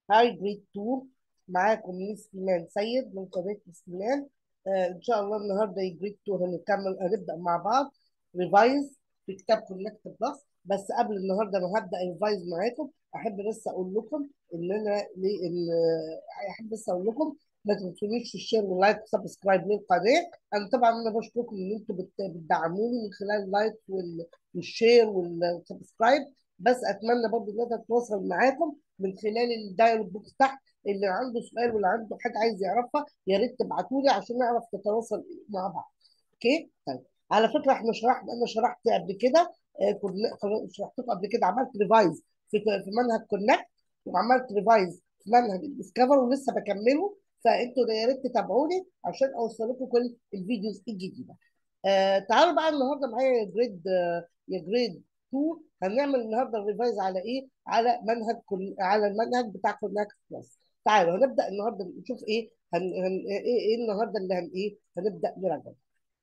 هاي جريد 2 معاكم ميس إيمان سيد من قناة ميس إيمان آه إن شاء الله النهاردة جريد 2 هنكمل هنبدأ مع بعض ريفايز في كتاب كونكت بلس بس قبل النهارده ما هبدأ ريفايز معاكم أحب بس أقول لكم إن أنا ليه إن آه، أحب بس أقول لكم ما تنسونيش في الشير واللايك وسبسكرايب للقناة أنا طبعا أنا بشكركم إن أنتوا بت- بتدعموني من خلال اللايك وال- والشير والسبسكرايب بس أتمنى برضه إن أنا أتواصل معاكم من خلال الدايلوج بوكس تحت اللي عنده سؤال واللي عنده حاجه عايز يعرفها يا ريت تبعتوا لي عشان نعرف نتواصل مع بعض اوكي طيب على فكره احنا شرحنا انا شرحت قبل كده آه، كنا خلاص شرحت لكم قبل كده عملت ريفايز في في منهج كونكت وعملت ريفايز في منهج الديسكفر ولسه بكمله فانتوا يا ريت تتابعوني عشان اوصل لكم كل الفيديوز الجديده آه تعالوا بقى النهارده معايا يا جريد آه يا جريد 2 هنعمل النهارده الريفايز على ايه؟ على منهج كل على المنهج بتاع كونكت بلس تعالوا هنبدا النهارده نشوف ايه هن... هن... ايه ايه النهارده اللي هن ايه هنبدا نراجع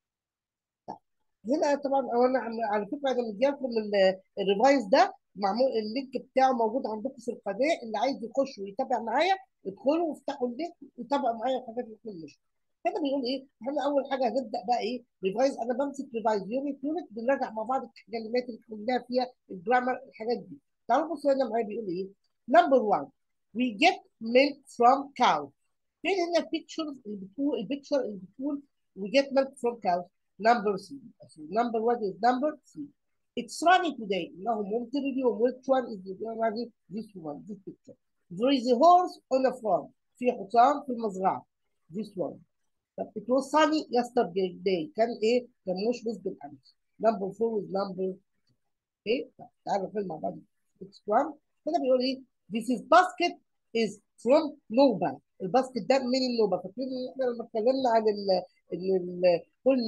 هنا طبعا أو انا عم- على فكره انا مديلكم ال- الريفايز ده معمول اللينك بتاعه موجود عندكم في القناه اللي عايز يخش ويتابع معايا ادخلوا وافتحوا اللينك وتابعوا معايا الحاجات اللي احنا بنشرحها هنا بيقول ايه؟ احنا اول حاجه هنبدا بقى ايه؟ ريفايز انا بمسك ريفايز يونت يونت بنراجع مع بعض الكلمات اللي قلناها فيها الجرامر الحاجات دي تعالوا بصوا هنا معايا بيقول ايه؟ نمبر 1 we get milk from cow فين هنا البيكتشر اللي بتقول البيكتشر اللي بتقول we get milk from cows number 3 number what is number 3 it's sunny today انه ممطر اليوم which one is the one this one this picture there is a horse on a farm في حصان في المزرعة this one طب it was sunny yesterday كان ايه كان مشمس بالامس number 4 is number ايه طب تعالوا نحل مع بعض next one هنا بيقول ايه this is basket is from نوبة الباسكت ده من النوبة فاكرين ان احنا لما اتكلمنا عن ال ان ال كل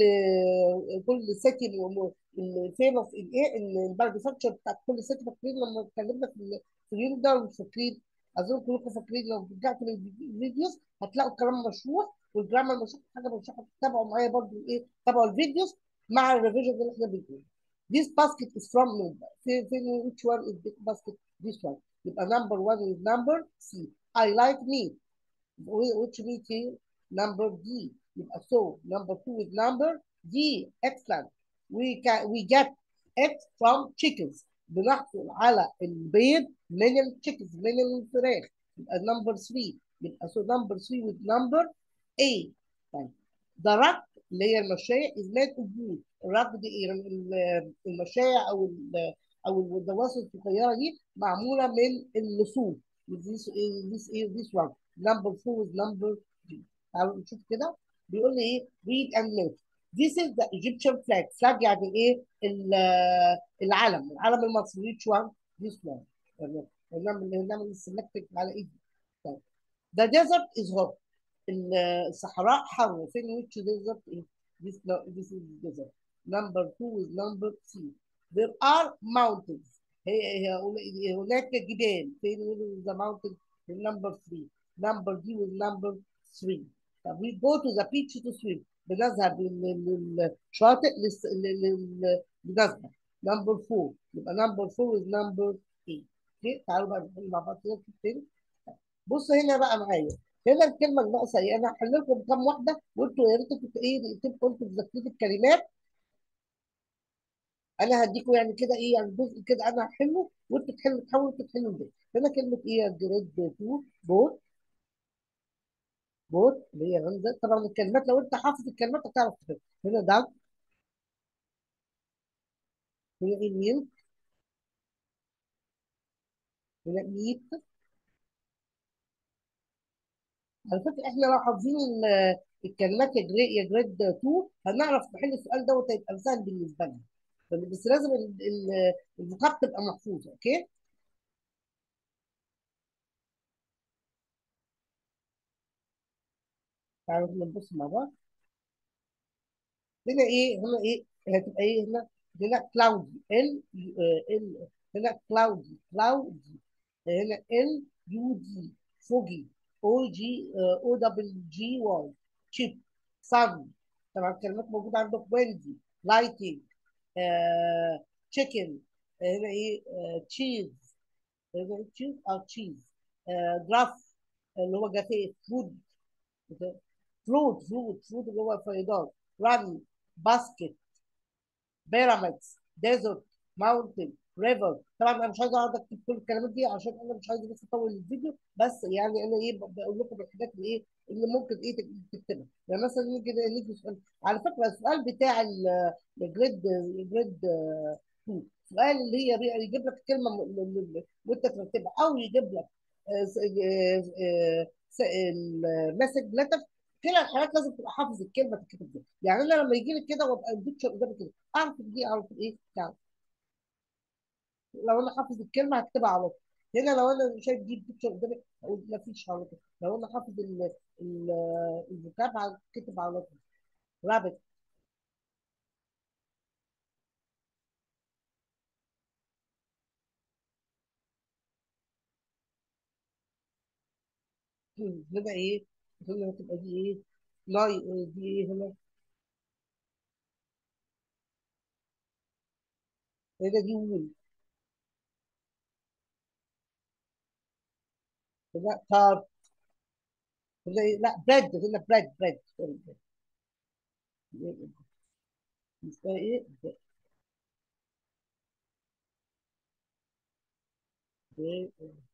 كل سيتي الفيموس الايه المانيفاكتشر بتاعت كل سيتي فاكرين لما اتكلمنا في ال- في اليوم ده مش فاكرين اظن كلكم فاكرين لو رجعتوا للفيديوز هتلاقوا الكلام مشروح والجرامر مشروح حاجه مشروحه تابعوا معايا برضو ايه تابعوا الفيديوز مع الريفيجن اللي احنا بنقوله This basket is from Nubia. فين فين which one is the basket? This one. يبقى number one is number C. I like meat. Wh- Which meat here? Number D. يبقى so number two is number D. Excellent. We can we get eggs from chickens. بنحصل على البيض من الchickens من الفراخ. يبقى number three. يبقى so number three with number A. طيب. The rack اللي هي المشاية is made of wood. الراك دي ايه ال- المشاية او ال او الدواسر الصغيرة دي معمولة من اللصوص. This is this is this one. Number four is number three. تعالوا نشوف كده بيقول لي ايه read and note. This is the Egyptian flag. flag يعني ايه ال- العلم العلم المصري. Which one? This one. يعني نعمل نعمل السلكت على ايدي. طيب. The desert is hot. ال- الصحراء حر. فين which desert is this? No, this is desert. Number two is number three. There are mountains. هي هي هناك جبال. فين the mountain? Number three. Number D is number three. طب we go to the beach to swim. بنذهب لل- للشاطئ للس- لل- لل- لنسبح. Number four. يبقى number four is number eight. اوكي تعالوا بقى نحل مع بعض كده تاني. بص هنا بقى معايا هنا الكلمه الناقصه ايه انا هحل لكم كام واحده وانتوا يا ريت كنتوا ايه تبقوا انتوا مذاكرين الكلمات انا هديكم يعني كده ايه يعني جزء كده انا هحله وانتوا تحلوا تحاولوا تحلوا ده هنا كلمه ايه يا جريد 2 بوت بوت اللي هي غمزه طبعا الكلمات لو انت حافظ الكلمات هتعرف تحل هنا ده هنا ايه ميل هنا ميت على فكره احنا لو حافظين ال- الكلمات يا جريد يا جريد 2 هنعرف نحل السؤال دوت هيبقى سهل بالنسبه لنا بس لازم ال- ال- الفقرات تبقى محفوظه اوكي تعالوا نبص مع بعض هنا ايه هنا ايه هتبقى ايه هنا هنا كلاودي ال ال هنا كلاودي كلاودي هنا ال يو دي فوجي او جي او دبل جي واي شيب صن طبعا الكلمات موجوده عندك ويندي لايتنج تشيكن هنا ايه تشيز هنا تشيز او تشيز جراف اللي هو جافيه فود فروت فروت فروت اللي هو فيضان ران باسكت بيراميدز ديزرت ماونتن ريفر طبعا انا مش عايز اقعد اكتب كل الكلمات دي عشان انا مش عايز بس اطول الفيديو بس يعني انا ايه بقول لكم الحاجات اللي ايه اللي ممكن ايه تكتبها يعني مثلا نيجي نيجي سؤال على فكره السؤال بتاع ال- الجريد الجريد 2 سؤال اللي هي بي- يجيب لك كلمه م- م- م- وانت ترتبها او يجيب لك آه، س- آه، آه، س- المسج لتر كلا الحالات لازم تبقى حافظ الكلمه تتكتب دي يعني انا لما يجي لي كده وابقى البيكتشر قدامي كده اعرف إن دي اعرف ايه يعني لو انا حافظ الكلمه هكتبها على طول هنا لو انا شايف دي البيكتشر قدامي اقول ما فيش على طول لو انا حافظ ال- ال- الفوكاب هكتب على طول رابط هنا ايه هنا هتبقى دي ايه لاي دي ايه هنا هنا دي وول هنا كار هنا إيه؟ لا بريد هنا بريد بريد سوري بريد اسمها ايه بريد.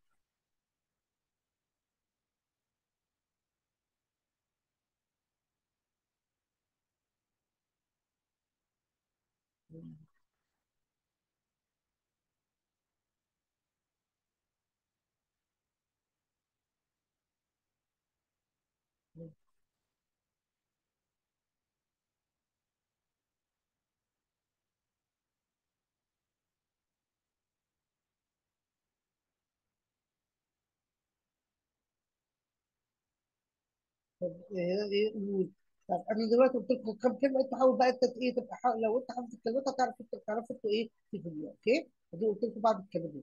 طب هنا ايه وول طب انا دلوقتي قلت لكم كم كلمه انت حاول بقى انت ايه تبقى حاول لو انت حافظ الكلمات هتعرف انت تعرف انتوا ايه في الفيديو اوكي دي قلت لكم بعض الكلمات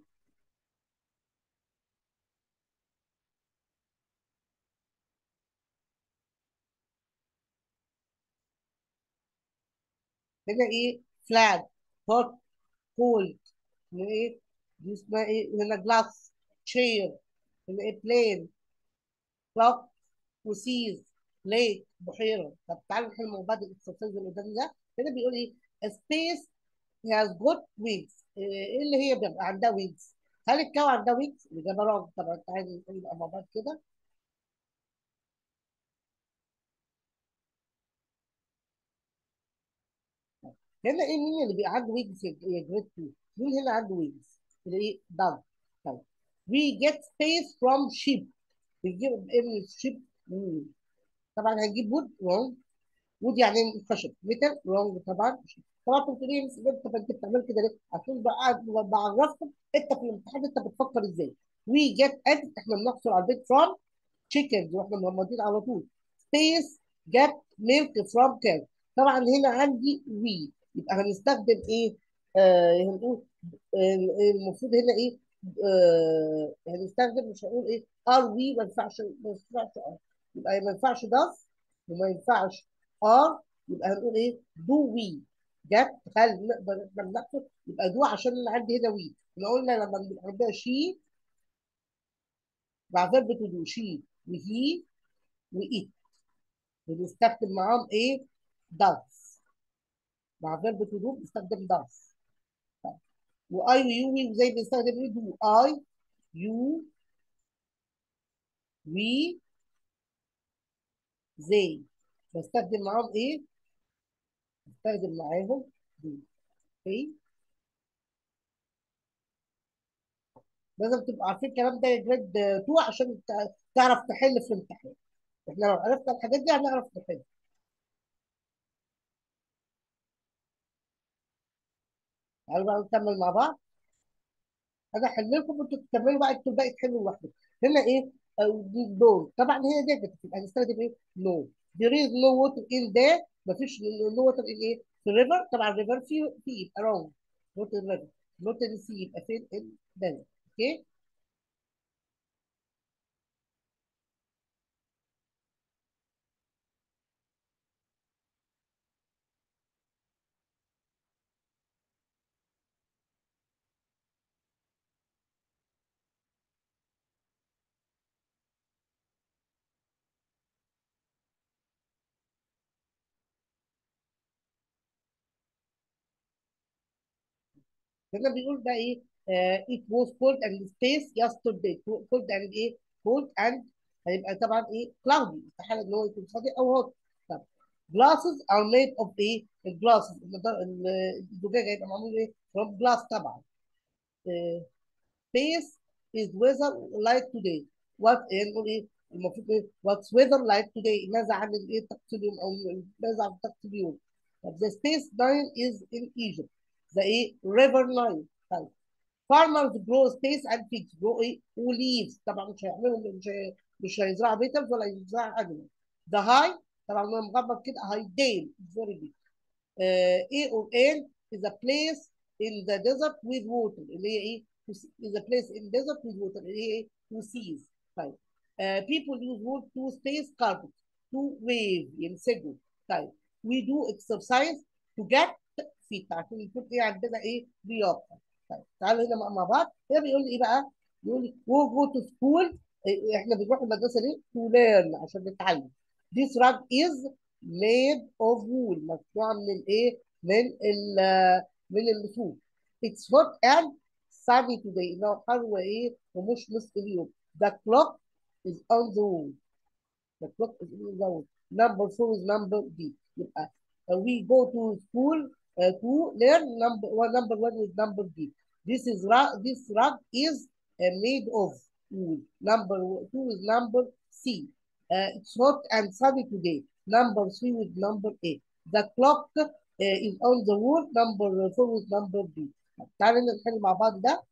هنا ايه فلاج هوت كولد هنا ايه دي اسمها ايه هنا جلاس تشير هنا ايه بلين كلوك وسيز ليك بحيره طب تعالوا نحل مبادئ الاكسرسايز اللي قدامنا ده هنا بيقول ايه سبيس has got wings ايه اللي هي بيبقى عندها wings هل الكو عندها wings الاجابه رونج طبعا انت عايز يبقى مع بعض كده هنا ايه مين اللي بيبقى عنده ويجز يا جريد 2 مين هنا عنده ويجز اللي ايه dog طيب we get space from sheep بيجيب ايه من الشيب طبعا هنجيب wood wrong wood يعني خشب metal wrong طبعا طبعا انت بتقول ايه انت انت بتعمل كده ليه؟ عشان بقى بعرفكم انت في الامتحان انت بتفكر ازاي we get egg احنا بنحصل على البيت from chickens واحنا مغمضين على طول space get milk from cow طبعا هنا عندي we يبقى هنستخدم ايه آه هنقول آه المفروض هنا ايه آه هنستخدم مش هنقول ايه are we ما ينفعش ما ينفعش are يبقى ما ينفعش does وما ينفعش are يبقى هنقول ايه do we جت هل نقدر احنا بنحصل يبقى دو عشان انا عندي هنا وي احنا قلنا لما بنبقى عندنا شي مع فيرب تو دو شي وهي وايت بنستخدم معاهم ايه does مع فيرب تو دو بنستخدم does واي ويو وي زي بنستخدم ايه دو اي يو وي زي بستخدم معاهم ايه بستخدم معاهم دو اوكي لازم تبقوا عارفين الكلام ده يا جريد 2 عشان تع- تعرف تحل في الامتحان احنا لو عرفنا الحاجات دي هنعرف نحل تعالوا بقى نكمل مع بعض انا احل لكم وانتوا تكملوا بقى انتوا الباقي تحلوا لوحدكم هنا ايه أو دي دول طبعا هي دي يبقى هنستخدم ايه نو there is no water in there مفيش no water in ايه في الريفر طبعا الريفر فيه فيه يبقى wrong not in river not in sea يبقى فين in desert اوكي هنا بيقول ده ايه آه it was cold and space yesterday cold and ايه cold and هيبقى طبعا ايه cloudy استحاله ان هو يكون صادق او hot طب glasses are made of ايه الجلاسز الزجاجه هيبقى معمول ايه from glass طبعا آه space is weather like today what يعني نقول ايه المفروض ايه what's weather like today ماذا عن الايه طقس اليوم او ماذا عن طقس اليوم طب the space Nile is in Egypt the ايه river Nile طيب farmers grow space and figs grow ايه وليفز طبعا مش هيعملوا مش هي- مش هيزرعوا بيتلز ولا يزرعوا animals the high طبعا لما مغمض كده high dale very big uh, A or N is a place in the desert with water اللي هي ايه to see- is a place in desert with water اللي هي ايه to seize طيب uh, people use wood to space carpet to wave ينسجوا طيب we do exercise to get fit عشان يكون ايه عندنا ايه لياقه طيب تعالوا هنا مع مع بعض هنا بيقول لي ايه بقى بيقول لي we go to school إيه، احنا بنروح المدرسه ليه to learn عشان نتعلم this rug is made of wool مصنوعه من الايه من ال من الصوف it's hot and sunny today انه حر وايه ومش نصف اليوم the clock is on the wall the clock is on the wall number four is number D يبقى uh, we go to school uh, to learn number one number one is number D this is rug this rug is uh, made of wool number two is number C uh, it's hot and sunny today number three with number A the clock uh, is on the wall number four with number B تعالوا نحل مع بعض ده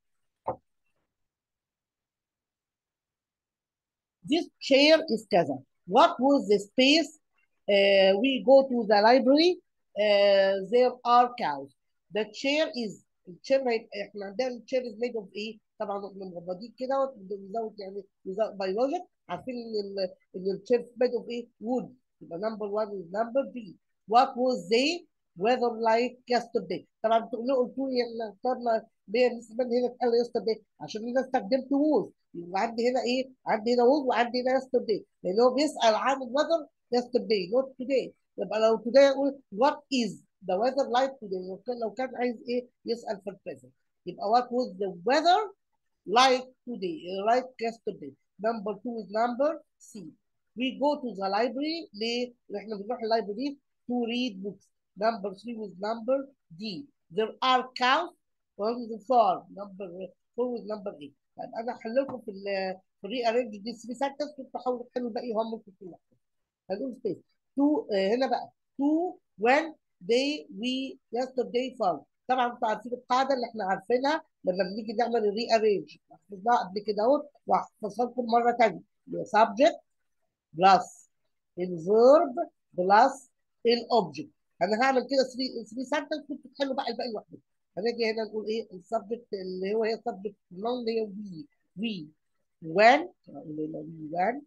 This chair is كذا. What was the space? Uh, we go to the library. Uh, there are cows. The chair is الشير هيبقى احنا عندنا الشير is made of ايه؟ طبعا احنا مغمضين كده without يعني without biologic عارفين ان ال ان الشير made of ايه؟ wood. يبقى number one is number B. What was the weather like yesterday? طبعا تقولوا قلتوا لي احنا اخترنا ليه بالنسبه لي هنا اتقال yesterday عشان انا استخدمت was يبقى عندي هنا ايه؟ عندي هنا was وعندي هنا yesterday لان هو بيسال عن الويذر yesterday not today يبقى لو today اقول what is the weather like today لو كان لو كان عايز ايه يسال في البريزنت يبقى what was the weather like today like yesterday number two is number C we go to the library ليه؟ احنا بنروح اللايبرري to read books number three was number D there are cows on the farm number four was number eight طيب انا هحل لكم في ال في الري ارينج دي 3 سنتنس وانتوا حاولوا تحلوا الباقي هم في كل واحده هنقول سبيس تو هنا بقى تو when they we yesterday farm طبعا انتوا عارفين القاعده اللي احنا عارفينها لما بنيجي نعمل الري ارينج حفظناها قبل كده اهو وهحفظها لكم مره ثانيه subject plus الفيرب بلس الاوبجكت انا هعمل كده 3 3 سنتنس وانتوا تحلوا بقى الباقي لوحدكم هنيجي هنا نقول ايه السبجكت اللي هو هي السبجكت نون اللي هي وي وي when نقول هنا we when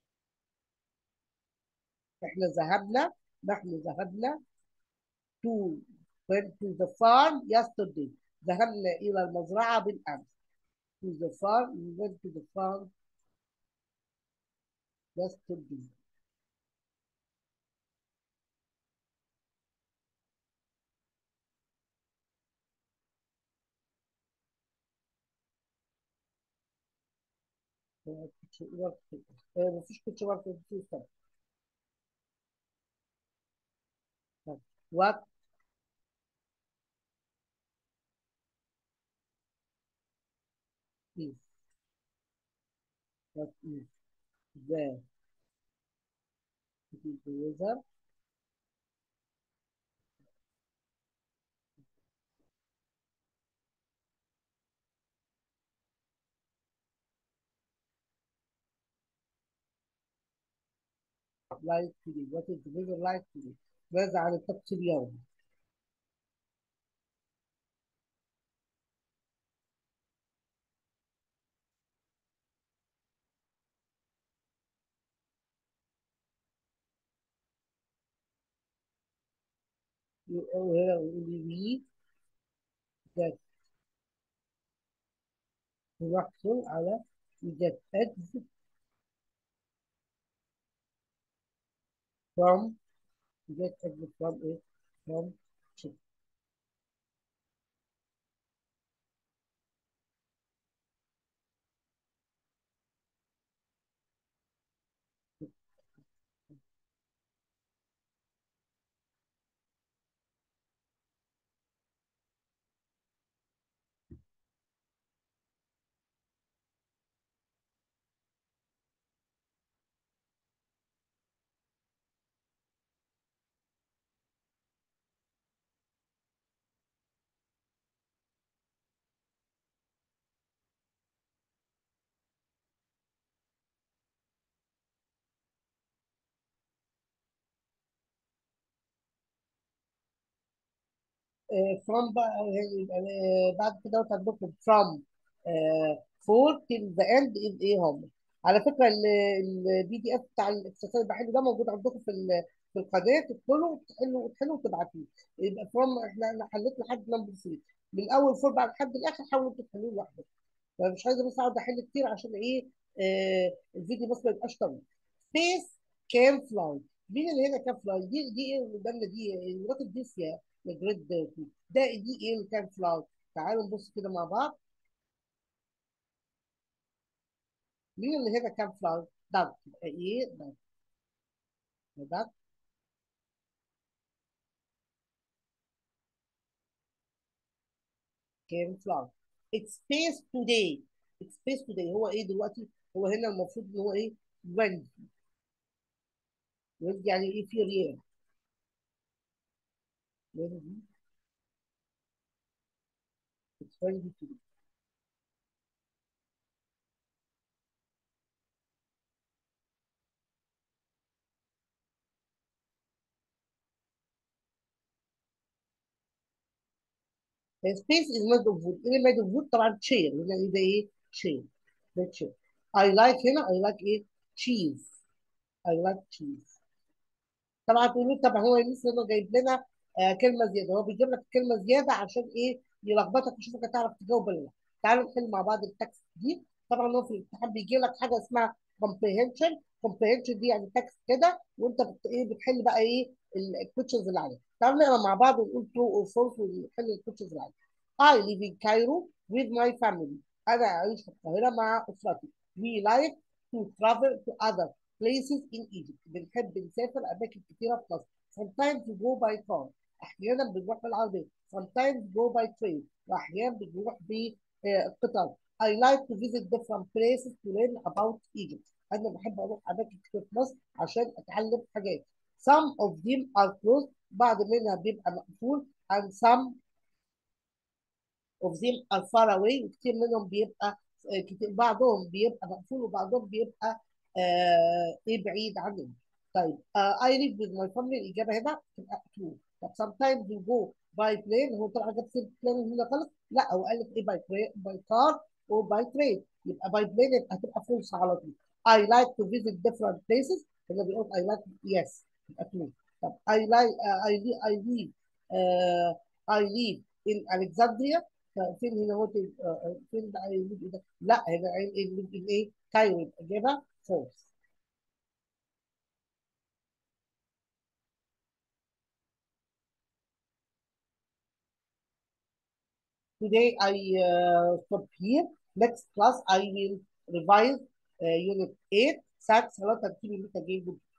احنا ذهبنا نحن ذهبنا to went to the farm yesterday ذهبنا الى المزرعه بالامس to the farm we went to the farm yesterday مفيش كنت ورك في السنة what is what is the it is the weather like today what is the weather like today ماذا عن الطقس اليوم وهنا يقول لي that نحصل على that eggs from get eggs from a from chicken from بقى يبقى آه، بعد كده عندكم from آه، for till the end is ايه هم على فكره البي دي اف بتاع الاكسرسايز اللي بحله ده موجود عندكم في ال- في القناه تدخلوا وتحلوا وتحلوا وتبعتوه يبقى from احنا انا حليت لحد نمبر 3 من اول فور بعد لحد الاخر حاولوا انتوا تحلوه لوحدكم فمش عايزه بس اقعد احل كتير عشان ايه آه الفيديو بس ما يبقاش طويل سبيس كان فلاي مين اللي هنا كان فلاي دي دي ايه الجمله دي الراجل دي يا يا جريد ده دي ايه اللي كان فلاي تعالوا نبص كده مع بعض مين اللي هنا كان فلاي ده ايه ده ده كان فلاي اتس سبيس توداي اتس سبيس توداي هو ايه دلوقتي هو هنا المفروض ان هو ايه ويند ويند يعني ايه في رياح ويند اتس ويند سبيس از ميد اوف وود ايه ميد اوف وود طبعا تشير هنا ده ايه شير ده تشير اي لايك هنا اي لايك ايه تشيز اي لايك تشيز طبعا تقولوا طب هو لسه هنا جايب لنا آه كلمه زياده هو بيجيب لك كلمه زياده عشان ايه يلخبطك ويشوفك هتعرف تجاوب ولا لا تعالوا نحل مع بعض التكست دي طبعا هو في الامتحان بيجي لك حاجه اسمها comprehension comprehension دي يعني تكست كده وانت بت ايه بتحل بقى ايه الكوتشنز اللي عليها تعالوا نقرا مع بعض ونقول true or false ونحل الكوتشنز اللي عليها I live in Cairo with my family انا اعيش في القاهره مع اسرتي we like to travel to other places in Egypt بنحب نسافر أماكن كتيرة في مصر sometimes we go by car أحيانا بنروح بالعربية sometimes go by train وأحيانا بنروح بالقطار I like to visit different places to learn about Egypt أنا بحب أروح أماكن كتير في مصر عشان أتعلم حاجات some of them are closed بعض منها بيبقى مقفول and some of them are far away وكتير منهم بيبقى آه، كتير بعضهم بيبقى مقفول وبعضهم بيبقى آه ايه بعيد عننا طيب آه I live with my family الإجابة هنا تبقى true طب sometimes we go by plane هو طبعا جاب سيرة plane هنا خالص لا هو قال لك ايه by train by car or by train يبقى by plane يبقى هتبقى false على طول I like to visit different places هنا بيقول I like yes يبقى true طب I like uh, I live I live uh, I live in Alexandria فين هنا هو آه، آه، فين بقى يجيب ايه ده؟ لا هنا يجيب ايه؟ كايرو يبقى اجابه فولس. Today I uh, stop here. Next class I will revise uh, unit 8 ساعة صلاة ترتيب المتجين